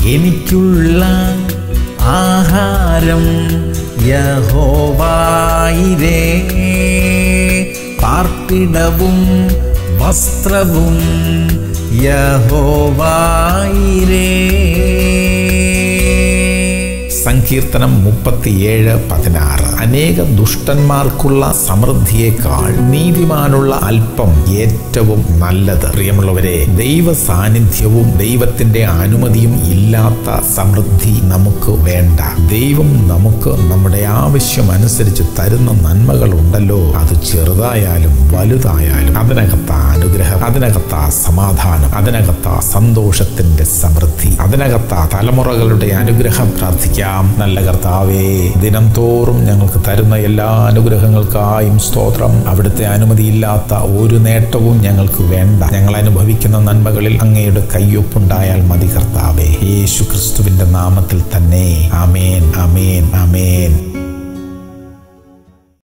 എനിക്കുള്ള ആഹാരം യഹോവായിരേ പാർപ്പിടവും വസ്ത്രവും യഹോവായിരേ സങ്കീർത്തനം മുപ്പത്തിയേഴ് പതിനാറ് അനേക ദുഷ്ടന്മാർക്കുള്ള സമൃദ്ധിയേക്കാൾ നീതിമാനുള്ള അല്പം ഏറ്റവും നല്ലത് പ്രിയമുള്ളവരെ ദൈവ സാന്നിധ്യവും ദൈവത്തിന്റെ അനുമതിയും ഇല്ലാത്ത സമൃദ്ധി നമുക്ക് വേണ്ട ദൈവം നമുക്ക് നമ്മുടെ ആവശ്യം അനുസരിച്ച് തരുന്ന നന്മകൾ ഉണ്ടല്ലോ അത് ചെറുതായാലും വലുതായാലും അതിനകത്ത അനുഗ്രഹം അതിനകത്ത സമാധാനം അതിനകത്ത സന്തോഷത്തിന്റെ സമൃദ്ധി അതിനകത്ത തലമുറകളുടെ അനുഗ്രഹം പ്രാർത്ഥിക്കാം നല്ല കർത്താവേ ദിനം തോറും ഞങ്ങൾക്ക് തരുന്ന എല്ലാ അനുഗ്രഹങ്ങൾക്കായും സ്തോത്രം അവിടുത്തെ അനുമതിയില്ലാത്ത ഒരു നേട്ടവും ഞങ്ങൾക്ക് വേണ്ട ഞങ്ങൾ അനുഭവിക്കുന്ന നന്മകളിൽ അങ്ങയുടെ കയ്യൊപ്പുണ്ടായാൽ മതി കർത്താവേ യേശു ക്രിസ്തുവിന്റെ നാമത്തിൽ തന്നെ ആമേൻ ആമേൻ ആമേൻ